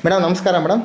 Madam ನಮಸ್ಕಾರ madam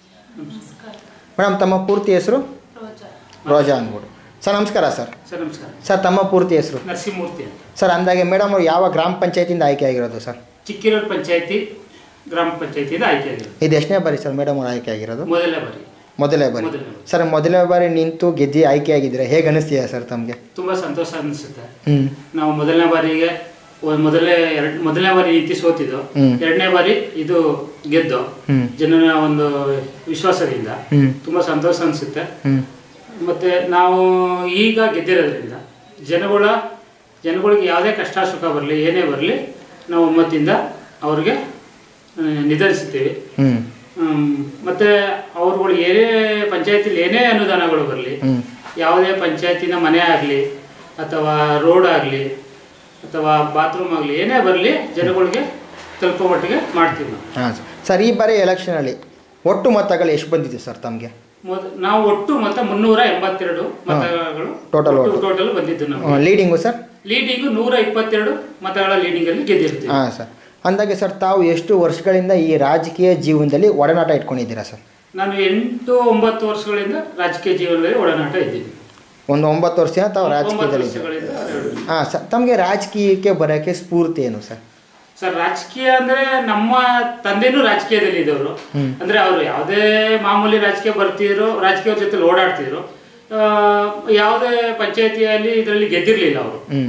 ನಮಸ್ಕಾರ madam ತಮ್ಮ ಪೂರ್ತಿ ಹೆಸರು ರೋಜಾ ರೋಜಾ ಅಂದ್ಬಿಟ್ಟು ಸರ್ ನಮಸ್ಕಾರ ಸರ್ ಸರ್ ನಮಸ್ಕಾರ ಸರ್ ತಮ್ಮ ಪೂರ್ತಿ ಹೆಸರು ನರಸಿಂಹಮೂರ್ತಿ ಅಂತ ಸರ್ ಅಂದಾಗೆ ಮೇಡಮ್ ಅವ್ರು ಯಾವ ಗ್ರಾಮ ಪಂಚಾಯತಿಯಿಂದ ಆಯ್ಕೆ ಆಗಿರೋದು ಸರ್ ಚಿಕ್ಕಿರೋಡ್ ಪಂಚಾಯತಿ ಗ್ರಾಮ ಪಂಚಾಯತಿಯಿಂದ ಆಯ್ಕೆ ಆಗಿರೋದು ಇದು ಎಷ್ಟನೇ ಬಾರಿ ಸರ್ ಮೇಡಮ್ ಅವ್ರು ಆಯ್ಕೆ ಆಗಿರೋದು ಮೊದಲನೇ ಬಾರಿ ಮೊದಲನೇ ಬಾರಿ ಮೊದಲನೇ ಬಾರಿ. ಸರ್ ಮೊದಲನೇ ಬಾರಿ ನಿಂತು ಗೆದ್ದಿ ಆಯ್ಕೆ ಆಗಿದ್ರೆ ಹೇಗೆ ಅನಿಸ್ತೀಯಾ ಸರ್ ತಮಗೆ ತುಂಬಾ ಸಂತೋಷ ಅನಿಸುತ್ತೆ ಹ್ಞೂ ನಾವು ಮೊದಲನೇ ಬಾರಿಗೆ ಒಂದ್ ಮೊದಲನೇ ಎರಡ್ ಮೊದಲನೇ ಬಾರಿ ನೀತಿ ಸೋತಿದ್ದು ಹ್ಮ್. ಎರಡನೇ ಬಾರಿ ಇದು ಗೆದ್ದು ಹ್ಮ್. ಜನರ ಒಂದು ವಿಶ್ವಾಸದಿಂದ ಹ್ಮ್. ತುಂಬಾ ಸಂತೋಷ ಅನಿಸುತ್ತೆ ಹ್ಞೂ ಮತ್ತೆ ನಾವು ಈಗ ಗೆದ್ದಿರೋದ್ರಿಂದ ಜನಗಳ ಜನಗಳಿಗೆ ಯಾವುದೇ ಕಷ್ಟ ಸುಖ ಬರಲಿ ಏನೇ ಬರಲಿ ನಾವು ಒಮ್ಮತ್ತಿಂದ ಅವ್ರಿಗೆ ಆ, ನಿಧನಿಸುತ್ತೀವಿ ಹ್ಞೂ ಹ್ಮ್, ಮತ್ತೆ ಅವ್ರುಗಳು ಏನೇ ಪಂಚಾಯತಿಲಿ ಏನೇ ಅನುದಾನಗಳು ಬರಲಿ ಹ್ಮ್. ಯಾವುದೇ ಪಂಚಾಯತಿನ ಮನೆ ಆಗಲಿ ಅಥವಾ ರೋಡ್ ಆಗಲಿ ಅಥವಾ ಬಾತ್ರೂಮ್ ಆಗಲಿ ಏನೇ ಬರಲಿ ಜನಗಳಿಗೆ ತಲುಪೋ ಮಟ್ಟಿಗೆ ಮಾಡ್ತೀವಿ ನಾವು ಹಾಂ ಸರ್ ಸರ್ ಈ ಬಾರಿ ಎಲೆಕ್ಷನಲ್ಲಿ ಒಟ್ಟು ಮತಗಳು ಎಷ್ಟು ಬಂದಿದೆ ಸರ್ ತಮಗೆ ಮೊದ ನಾವು ಒಟ್ಟು ಮತ್ತೆ ಮುನ್ನೂರ ಎಂಬತ್ತೆರಡು ಮತಗಳು Total vote. ಟೋಟಲ್ ಬಂದಿದ್ದು ನಾವು ಲೀಡಿಂಗು ಸರ್ ಲೀಡಿಂಗು ನೂರ ಇಪ್ಪತ್ತೆರಡು ಮತಗಳ ಲೀಡಿಂಗ್ ಅಲ್ಲಿ ಗೆದ್ದಿರ್ತೀವಿ ಹಾಂ ಸರ್ ಅಂದಾಗೆ ಸರ್ ತಾವು ಎಷ್ಟು ವರ್ಷಗಳಿಂದ ಈ ರಾಜಕೀಯ ಜೀವನದಲ್ಲಿ ಒಡನಾಟ ಇಟ್ಕೊಂಡಿದ್ದೀರಾ ಸರ್ ನಾನು ಎಂಟು ಒಂಬತ್ತು ವರ್ಷಗಳಿಂದ ರಾಜಕೀಯ ಜೀವನದಲ್ಲಿ ಒಡನಾಟ ಇದ್ದೀನಿ ಒಂದು ಒಂಬತ್ತು ವರ್ಷ ತಾವು ಒಂಬತ್ತು ರಾಜಕೀಯದಲ್ಲಿ ಇದ್ದೀರಾ ವರ್ಷಗಳಿಂದ ಹಾಂ ಸರ್ ತಮಗೆ ರಾಜಕೀಯಕ್ಕೆ ಬರೋಕ್ಕೆ ಸ್ಫೂರ್ತಿ ಏನು ಸರ್ ಸರ್ ರಾಜಕೀಯ ಅಂದ್ರೆ ನಮ್ಮ ತಂದೆನೂ ರಾಜಕೀಯದಲ್ಲಿ ಇದ್ದವರು ಹ್ಮ್. ಅಂದ್ರೆ ಅವರು ಯಾವುದೇ ಮಾಮೂಲಿ ರಾಜಕೀಯ ಬರ್ತಿದ್ರು ರಾಜಕೀಯದ ಜೊತೆ ಓಡಾಡ್ತಿದ್ರು ಆ, ಯಾವುದೇ ಪಂಚಾಯತಿಯಲ್ಲಿ ಇದರಲ್ಲಿ ಗೆದ್ದಿರ್ಲಿಲ್ಲ ಅವರು ಹ್ಞೂ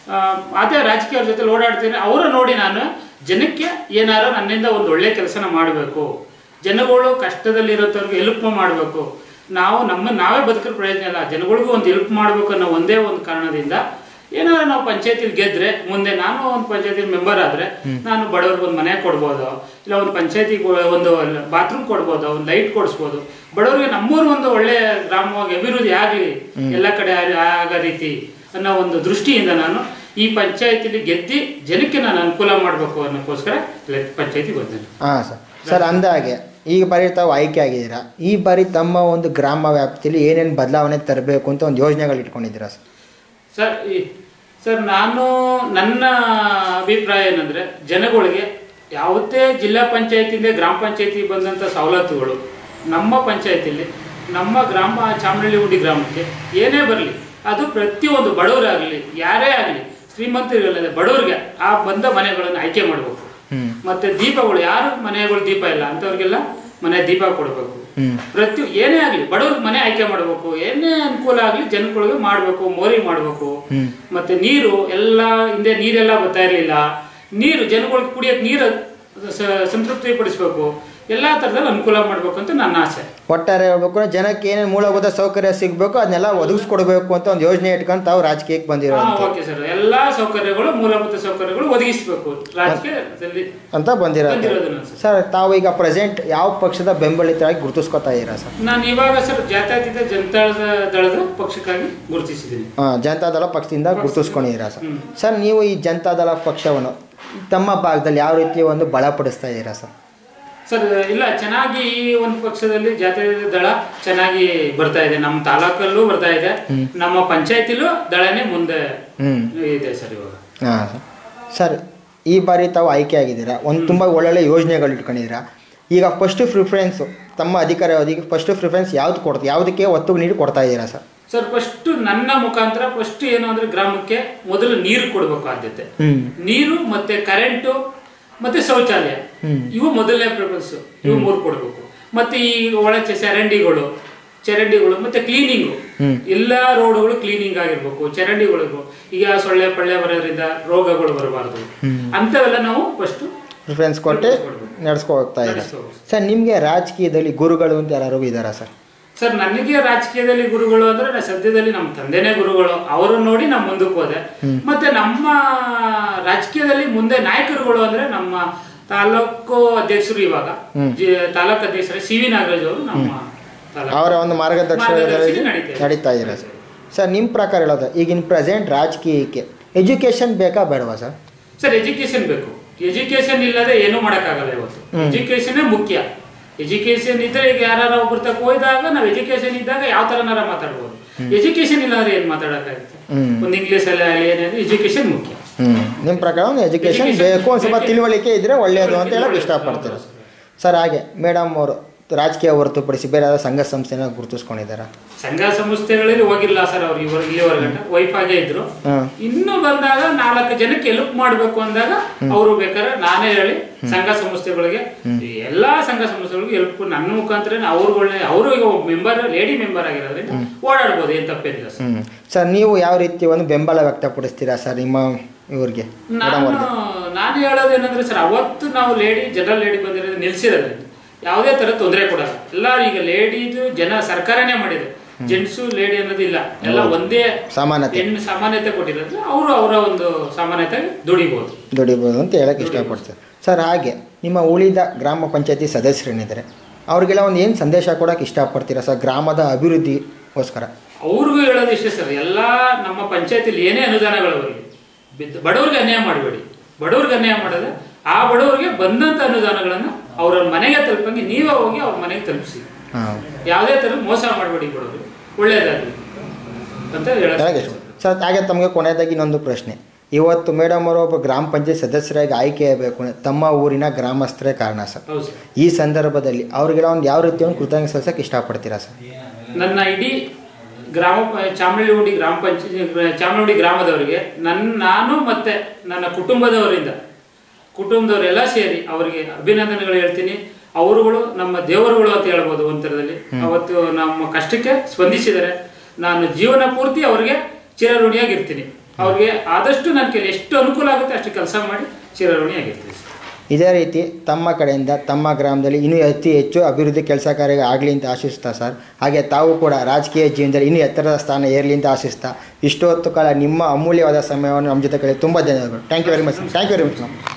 ಅದೇ ರಾಜಕೀಯವ್ರ ಜೊತೆ ಓಡಾಡ್ತೀನಿ ಅವರ ನೋಡಿ ನಾನು ಜನಕ್ಕೆ ಏನಾರು ನನ್ನಿಂದ ಒಂದು ಒಳ್ಳೆ ಕೆಲಸನ ಮಾಡಬೇಕು ಜನಗಳು ಕಷ್ಟದಲ್ಲಿರೋಂಥವ್ರಿಗೆ ಹೆಲ್ಪ್ ಮಾಡಬೇಕು ನಾವು ನಮ್ಮ ನಾವೇ ಬದುಕೋ ಪ್ರಯೋಜನ ಇಲ್ಲ ಜನಗಳಿಗೂ ಒಂದು ಹೆಲ್ಪ್ ಮಾಡಬೇಕು ಅನ್ನೋ ಒಂದೇ ಒಂದು ಕಾರಣದಿಂದ ಏನಾದ್ರು ನಾವು ಪಂಚಾಯತಿಲಿ ಗೆದ್ರೆ ಮುಂದೆ ನಾನು ಒಂದು ಪಂಚಾಯತಿ ಮೆಂಬರ್ ಆದ್ರೆ ನಾನು ಬಡವ್ರಿಗೆ ಒಂದು ಮನೆ ಕೊಡ್ಬೋದು ಇಲ್ಲ ಒಂದು ಪಂಚಾಯತಿಗೆ ಒಂದು ಬಾತ್ರೂಮ್ ಕೊಡ್ಬೋದು ಒಂದು ಲೈಟ್ ಕೊಡಿಸ್ಬೋದು ಬಡವರಿಗೆ ನಮ್ಮೂರು ಒಂದು ಒಳ್ಳೆ ಗ್ರಾಮವಾಗಿ ಅಭಿವೃದ್ಧಿ ಆಗಲಿ ಎಲ್ಲ ಕಡೆ ಆ- ಆಗೋ ರೀತಿ ಅನ್ನೋ ಒಂದು ದೃಷ್ಟಿಯಿಂದ ನಾನು ಈ ಪಂಚಾಯತಿಲಿ ಗೆದ್ದಿ ಜನಕ್ಕೆ ನಾನು ಅನುಕೂಲ ಮಾಡಬೇಕು ಅನ್ನೋಕ್ಕೋಸ್ಕರ ಪಂಚಾಯತಿಗೆ ಬಂದೇನೆ ಹಾಂ ಸರ್ ಸರ್ ಅಂದಾಗೆ ಈ ಬಾರಿ ತಾವು ಆಯ್ಕೆ ಆಗಿದ್ದೀರಾ ಈ ಬಾರಿ ತಮ್ಮ ಒಂದು ಗ್ರಾಮ ವ್ಯಾಪ್ತಿಯಲ್ಲಿ ಏನೇನು ಬದಲಾವಣೆ ತರಬೇಕು ಅಂತ ಒಂದು ಯೋಜನೆಗಳು ಇಟ್ಕೊಂಡಿದ್ದೀರಾ ಸರ್ ಸರ್ ಈ- ಸರ್ ನಾನು ನನ್ನ ಅಭಿಪ್ರಾಯ ಏನಂದ್ರೆ ಜನಗಳಿಗೆ ಯಾವುದೇ ಜಿಲ್ಲಾ ಪಂಚಾಯತಿಯಿಂದ ಗ್ರಾಮ ಪಂಚಾಯತಿ ಬಂದಂಥ ಸವಲತ್ತುಗಳು ನಮ್ಮ ಪಂಚಾಯತಿಲಿ ನಮ್ಮ ಗ್ರಾಮ ಚಾಮರಳ್ಳಿ ಹುಡಿ ಗ್ರಾಮಕ್ಕೆ ಏನೇ ಬರಲಿ ಅದು ಪ್ರತಿಯೊಂದು ಬಡವರಾಗಲಿ ಯಾರೇ ಆಗಲಿ ಶ್ರೀಮಂತರಿಗಲ್ಲದೆ ಬಡವರಿಗೆ ಆ ಬಂದ ಮನೆಗಳನ್ನು ಆಯ್ಕೆ ಮಾಡಬೇಕು ಹ್ಞೂ ಮತ್ತೆ ದೀಪಗಳು ಯಾರು ಮನೆಗಳು ದೀಪ ಇಲ್ಲ ಅಂಥವ್ರಿಗೆಲ್ಲ ಮನೆ ದೀಪ ಕೊಡಬೇಕು ಹ್ಞೂ ಪ್ರತಿ ಏನೇ ಆಗಲಿ ಬಡವ್ರಿಗೆ ಮನೆ ಆಯ್ಕೆ ಮಾಡಬೇಕು ಏನೇ ಅನುಕೂಲ ಆಗಲಿ ಜನಗಳಿಗೆ ಮಾಡಬೇಕು ಮೋರಿ ಮಾಡಬೇಕು ಹ್ಮ್. ಮತ್ತೆ ನೀರು ಎಲ್ಲ ಹಿಂದೆ ನೀರೆಲ್ಲ ಬರ್ತಾ ಇರಲಿಲ್ಲ ನೀರು ಜನಗಳಿಗೆ ಕುಡಿಯೋಕೆ ನೀರು ಸ- ಸಂತೃಪ್ತಿ ಪಡಿಸ್ಬೇಕು ಎಲ್ಲ ಥರದಲ್ಲಿ ಅನುಕೂಲ ಮಾಡಬೇಕು ಅಂತ ನನ್ನ ಆಸೆ ಒಟ್ಟಾರೆ ಹೇಳ್ಬೇಕು ಅಂದ್ರೆ ಜನಕ್ಕೆ ಏನೇನು ಮೂಲಭೂತ ಸೌಕರ್ಯ ಸಿಗಬೇಕು ಅದನ್ನೆಲ್ಲ ಒದಗಿಸ್ಕೊಡ್ಬೇಕು ಅಂತ ಒಂದು ಯೋಜನೆ ಇಟ್ಕೊಂಡು ತಾವು ರಾಜಕೀಯಕ್ಕೆ ಬಂದಿರೋ ಓಕೆ ಸರ್ ಎಲ್ಲ ಸೌಕರ್ಯಗಳು ಮೂಲಭೂತ ಸೌಕರ್ಯಗಳು ಒದಗಿಸಬೇಕು ರಾಜಕೀಯದಲ್ಲಿ ಅಂತ ಬಂದಿರೋದು ಬಂದಿರೋದು ನಾನು ಸರ್ ಸರ್ ತಾವು ಈಗ ಪ್ರೆಸೆಂಟ್ ಯಾವ ಪಕ್ಷದ ಬೆಂಬಲಿತರಾಗಿ ಗುರುತಿಸ್ಕೊತಾ ಇದ್ದೀರಾ ಸರ್ ನಾನು ಇವಾಗ ಸರ್ ಜಾತ್ಯತೀತ ಜನತಾ ದಳದ ಪಕ್ಷಕ್ಕಾಗಿ ಗುರುತಿಸಿದ್ದೀನಿ ಹಾಂ ಜನತಾದಳ ಪಕ್ಷದಿಂದ ಗುರುತಿಸ್ಕೊಂಡಿದ್ದೀರಾ ಸರ್ ಹ್ಮ್. ಸರ್ ನೀವು ಈ ಜನತಾದಳ ಪಕ್ಷವನ್ನು ತಮ್ಮ ಭಾಗದಲ್ಲಿ ಯಾವ ರೀತಿ ಒಂದು ಬಲಪಡಿಸ್ತಾ ಇದ್ದೀರಾ ಸರ್ ಸರ್ ಇಲ್ಲ ಚೆನ್ನಾಗಿ ಈ ಒಂದು ಪಕ್ಷದಲ್ಲಿ ಜಾತ್ರೆ ದಳ ಚೆನ್ನಾಗಿ ಬರ್ತಾ ಇದೆ ನಮ್ಮ ತಾಲೂಕಲ್ಲೂ ಬರ್ತಾ ಇದೆ ನಮ್ಮ ಪಂಚಾಯತಿಲೂ ದಳನೇ ಮುಂದೆ ಹ್ಞೂ ಇದೆ ಸರ್ ಇವಾಗ ಹಾಂ ಸರ್ ಸರ್ ಈ ಬಾರಿ ತಾವು ಆಯ್ಕೆ ಆಗಿದ್ದೀರಾ ಒಂದು ತುಂಬ ಒಳ್ಳೊಳ್ಳೆ ಯೋಜನೆಗಳು ಇಟ್ಕೊಂಡಿದ್ದೀರಾ ಈಗ ಫಸ್ಟ್ ಪ್ರಿಫರೆನ್ಸು ತಮ್ಮ ಅಧಿಕಾರ ಅವಧಿಗೆ ಫಸ್ಟ್ ಪ್ರಿಫರೆನ್ಸ್ ಯಾವ್ದು ಕೊಡ್ತಾ ಯಾವುದಕ್ಕೆ ಒತ್ತು ನೀಡಿ ಕೊಡ್ತಾ ಇದ್ದೀರಾ ಸರ್ ಸರ್ ಫಸ್ಟ್ ನನ್ನ ಮುಖಾಂತರ ಫಸ್ಟ್ ಏನು ಅಂದ್ರೆ ಗ್ರಾಮಕ್ಕೆ ಮೊದಲು ನೀರು ಕೊಡಬೇಕು ಆದ್ಯತೆ ಹ್ಞೂ ನೀರು ಮತ್ತೆ ಕರೆಂಟು ಮತ್ತೆ ಶೌಚಾಲಯ ಹ್ಮ್. ಇವು ಮೊದಲನೇ ಪ್ರಿಫರೆನ್ಸ್ ಇವು ಮೂರು ಕೊಡಬೇಕು ಮತ್ತೆ ಈ ಒಳ ಚ- ಚರಂಡಿಗಳು ಚರಂಡಿಗಳು ಮತ್ತೆ ಕ್ಲೀನಿಂಗು ಹ್ಮ್. ಎಲ್ಲಾ ರೋಡ್ಗಳು ಕ್ಲೀನಿಂಗ್ ಆಗಿರ್ಬೇಕು ಚರಂಡಿಗಳು ಈಗ ಸೊಳ್ಳೆ ಪಳ್ಳೆ ಬರೋದ್ರಿಂದ ರೋಗಗಳು ಬರಬಾರ್ದು ಅಂತವೆಲ್ಲ ನಾವು ಫಸ್ಟ್ ಪ್ರಿಫರೆನ್ಸ್ ಕೊಟ್ಟು ನಡ್ಸ್ಕೊ ಹೋಗ್ತಾ ಇದ್ದೀರಾ ಸರ್ ನಿಮಗೆ ರಾಜಕೀಯದಲ್ಲಿ ಗುರುಗಳು ಅಂತ ಯಾರು ಇದ್ದಾರಾ ಸರ್ ಸರ್ ನನಗೆ ರಾಜಕೀಯದಲ್ಲಿ ಗುರುಗಳು ಅಂದ್ರೆ ನಾ ಸದ್ಯದಲ್ಲಿ ನಮ್ಮ ತಂದೆನೇ ಗುರುಗಳು ಅವರು ನೋಡಿ ನಾ ಮುಂದಕ್ಕೆ ಹೋದೆ ಮತ್ತೆ ನಮ್ಮ ರಾಜಕೀಯದಲ್ಲಿ ಮುಂದೆ ನಾಯಕರುಗಳು ಅಂದ್ರೆ ನಮ್ಮ ತಾಲೂಕು ಅಧ್ಯಕ್ಷರು ಇವಾಗ ಜಿ- ತಾಲೂಕು ಅಧ್ಯಕ್ಷರ ಸಿ ವಿ ನಾಗರಾಜ್ ಅವರು ನಮ್ಮ ತಾಲೂಕು ಅವರ ಒಂದು ಮಾರ್ಗದರ್ಶನದಲ್ಲಿ ಮಾರ್ಗದರ್ಶನ ನಡೀತಾ ಇದೆ. ನಡೀತಾ ಇದ್ದೀರಾ ಸರ್ ಸರ್ ನಿಮ್ಮ ಪ್ರಕಾರ ಹೇಳೋದು ಈಗಿನ ಪ್ರೆಸೆಂಟ್ ರಾಜಕೀಯಕ್ಕೆ ಎಜುಕೇಷನ್ ಬೇಕಾ ಬೇಡವಾ ಸರ್ ಸರ್ ಎಜುಕೇಶನ್ ಬೇಕು ಎಜುಕೇಶನ್ ಇಲ್ಲದೆ ಏನೂ ಮಾಡೋಕ್ಕಾಗಲ್ಲ ಇವತ್ತು ಎಜುಕೇಶನ್ ಮುಖ್ಯ ಎಜುಕೇಶನ್ ಇದ್ರೆ ಈಗ ಯಾರು ಒಬ್ರು ತಕ್ಕ ಹೋಯ್ದಾಗ ನಾವು ಎಜುಕೇಶನ್ ಇದ್ದಾಗ ಯಾವ ತರನಾರ ಮಾತಾಡ್ಬೋದು ಎಜುಕೇಶನ್ ಇಲ್ಲ ಅಂದ್ರೆ ಏನ್ ಮಾತಾಡಕ್ಕಾಗುತ್ತೆ ಹ್ಮ್. ಒಂದು ಇಂಗ್ಲಿಷ್ ಅಲ್ಲಿ ಆಗಲಿ ಏನಾದ್ರು ಎಜುಕೇಶನ್ ಮುಖ್ಯ ಹ್ಞೂ ನಿಮ್ಮ ಪ್ರಕಾರ ಒಂದು ಎಜುಕೇಷನ್ Education ಬೇಕು ಒಂದು ಸ್ವಲ್ಪ ಬೇಕು. ತಿಳುವಳಿಕೆ ಇದ್ದರೆ ಒಳ್ಳೆಯದು ಅಂತ ಹೇಳಕ್ಕೆ ಇಷ್ಟಪಡ್ತೀರಾ ಸರ್ ಹಾಗೆ ಮೇಡಮ್ ಅವರು ರಾಜಕೀಯ ಹೊರತುಪಡಿಸಿ ಬೇರೆ ಯಾವ್ದಾದ್ರು ಸಂಘ ಸಂಸ್ಥೆನ ಗುರುತಿಸ್ಕೊಂಡಿದ್ದಾರಾ ಸಂಘ ಸಂಸ್ಥೆಗಳಲ್ಲಿ ಹೋಗಿಲ್ಲ ಸರ್ ಅವ್ರು ಇವರು ಇಲ್ಲಿವರೆಗಂಟ ವೈಫ್ ಆಗೇ ಇದ್ರು ಹಾಂ ಇನ್ನು ಬಂದಾಗ ನಾಲ್ಕು ಜನಕ್ಕೆ ಹೆಲ್ಪ್ ಮಾಡಬೇಕು ಅಂದಾಗ ಅವರು ಬೇಕಾದ್ರೆ ನಾನೇ ಹೇಳಿ ಸಂಘ ಸಂಸ್ಥೆಗಳಿಗೆ ಎಲ್ಲಾ ಸಂಘ ಸಂಸ್ಥೆಗಳಿಗೆ ಹೆಲ್ಪ್ ನನ್ನ ಮುಖಾಂತರ ಅವ್ರುಗಳನ್ನ ಅವರು ಈಗ ಮೆಂಬರ್ ಲೇಡಿ ಮೆಂಬರ್ ಆಗಿರೋದ್ರಿಂದ ಓಡಾಡ್ಬೋದು ಏನ್ ತಪ್ಪೇನಿಲ್ಲ ಸರ್ ಹ್ಞೂ ಸರ್ ನೀವು ಯಾವ ರೀತಿ ಒಂದು ಬೆಂಬಲ ವ್ಯಕ್ತಪಡಿಸ್ತೀರಾ ಸರ್ ನಿಮ್ಮ ಇವ್ರಿಗೆ ಮೇಡಮ್ ನಾನು ಅವ್ರಿಗೆ ನಾನು ಹೇಳೋದೇನಂದ್ರೆ ಸರ್ ಅವತ್ತು ನಾವು ಲೇಡಿ ಜನರಲ್ ಲೇಡಿ ಬಂದಿರೋದು ನಿಲ್ಸಿರೋದ್ರಿಂದ ಯಾವುದೇ ತರ ತೊಂದರೆ ಕೊಡಲ್ಲ ಎಲ್ಲ ಈಗ ಲೇಡಿದು ಜನ ಸರ್ಕಾರನೇ ಮಾಡಿದೆ ಜೆಂಟ್ಸು ಲೇಡಿ ಅನ್ನೋದು ಇಲ್ಲ ಎಲ್ಲ ಒಂದೇ ಸಮಾನತೆ ಹೆಣ್ಣು ಸಮಾನತೆ ಕೊಟ್ಟಿರೋದ್ರೆ ಅವರು ಅವರ ಒಂದು ಸಮಾನತೆ ದುಡಿಬಹುದು ದುಡಿಬೋದು ಅಂತ ಹೇಳಕ್ಕೆ ಇಷ್ಟಪಡ್ತಾರೆ ಸರ್ ಹಾಗೆ ನಿಮ್ಮ ಉಳಿದ ಗ್ರಾಮ ಪಂಚಾಯತಿ ಸದಸ್ಯರೇನಿದ್ದಾರೆ ಅವ್ರಿಗೆಲ್ಲ ಒಂದು ಏನು ಸಂದೇಶ ಕೊಡೋಕೆ ಇಷ್ಟಪಡ್ತೀರಾ ಸರ್ ಗ್ರಾಮದ ಅಭಿವೃದ್ಧಿಗೋಸ್ಕರ ಅವ್ರಿಗೂ ಹೇಳೋದು ಇಷ್ಟೇ ಸರ್ ಎಲ್ಲ ನಮ್ಮ ಪಂಚಾಯತಿಲಿ ಏನೇ ಅನುದಾನಗಳು ಬರಲಿ ಬಿದ್ದ ಬಡವ್ರಿಗೆ ಅನ್ಯಾಯ ಮಾಡಬೇಡಿ ಬಡವ್ರಿಗೆ ಅನ್ಯಾಯ ಮಾಡಿದ್ರೆ ಆ ಬಡವರಿಗೆ ಬಂದಂತ ಅನುದಾನಗಳನ್ನ ಅವ್ರ ಮನೆಗೆ ತಲುಪಂಗೆ ನೀವೇ ಹೋಗಿ ಅವ್ರ ಮನೆಗೆ ತಲುಪಿಸಿ ಹಾಂ ಯಾವುದೇ ತರ ಮೋಸ ಮಾಡಬೇಡಿ ಬಡವರು ಒಳ್ಳೇದಾಗಲಿ ಅಂತ ಹೇಳೋದು ಹೇಳಕ್ಕೆ ಇಷ್ಟ ಸರ್ ಹಾಗೆ ತಮಗೆ ಕೊನೆಯದಾಗಿ ಇನ್ನೊಂದು ಪ್ರಶ್ನೆ ಇವತ್ತು ಮೇಡಮ್ ಅವರು ಒಬ್ಬ ಗ್ರಾಮ ಪಂಚಾಯತ್ ಸದಸ್ಯರಾಗಿ ಆಯ್ಕೆಯಾಗಬೇಕು ಅಂದರೆ ತಮ್ಮ ಊರಿನ ಗ್ರಾಮಸ್ಥರೇ ಕಾರಣ ಸರ್ ಹೌದು ಸರ್ ಈ ಸಂದರ್ಭದಲ್ಲಿ ಅವ್ರಿಗೆಲ್ಲ ಒಂದು ಯಾವ ರೀತಿ ಒಂದು ಕೃತಜ್ಞ ಸಲ್ಲಿಸಕ್ಕೆ ಇಷ್ಟಪಡ್ತೀರಾ ಸರ್ ನನ್ನ ಇಡೀ ಗ್ರಾಮ ಪ- ಚಾಮರಳ್ಳಿ ಗ್ರಾಮ ಪಂಚಾಯತ್ ಚಾಮರಳ್ಳಿ ಗ್ರಾಮದವರಿಗೆ ನನ್ನ ನಾನು ಮತ್ತೆ ನನ್ನ ಕುಟುಂಬದವರಿಂದ ಕುಟುಂಬದವರೆಲ್ಲ ಸೇರಿ ಅವರಿಗೆ ಅಭಿನಂದನೆಗಳು ಹೇಳ್ತೀನಿ ಅವರುಗಳು ನಮ್ಮ ದೇವರುಗಳು ಅಂತ ಹೇಳ್ಬೋದು ಒಂಥರದಲ್ಲಿ ಅವತ್ತು ನಮ್ಮ ಕಷ್ಟಕ್ಕೆ ಸ್ಪಂದಿಸಿದ್ದಾರೆ ನಾನು ಜೀವನ ಪೂರ್ತಿ ಅವರಿಗೆ ಚಿರಋಣಿಯಾಗಿರ್ತೀನಿ ಅವ್ರಿಗೆ ಆದಷ್ಟು ನನ್ನ ಕೈಲಿ ಎಷ್ಟು ಅನುಕೂಲ ಆಗುತ್ತೆ ಅಷ್ಟು ಕೆಲಸ ಮಾಡಿ ಚಿರಋಣಿಯಾಗಿರ್ತೀನಿ ಇದೇ ರೀತಿ ತಮ್ಮ ಕಡೆಯಿಂದ ತಮ್ಮ ಗ್ರಾಮದಲ್ಲಿ ಇನ್ನೂ ಅತಿ ಹೆಚ್ಚು ಅಭಿವೃದ್ಧಿ ಕೆಲಸ ಕಾರ್ಯ ಆಗಲಿ ಅಂತ ಆಶಿಸ್ತಾ ಸರ್ ಹಾಗೆ ತಾವು ಕೂಡ ರಾಜಕೀಯ ಜೀವನದಲ್ಲಿ ಇನ್ನೂ ಎತ್ತರದ ಸ್ಥಾನ ಏರಲಿ ಅಂತ ಆಶಿಸ್ತಾ ಇಷ್ಟೊತ್ತು ಕಾಲ ನಿಮ್ಮ ಅಮೂಲ್ಯವಾದ ಸಮಯವನ್ನು ನಮ್ಮ ಜೊತೆ ಕಳೆ ತುಂಬ ಧನ್ಯವಾದಗಳು thank you very much thank you very much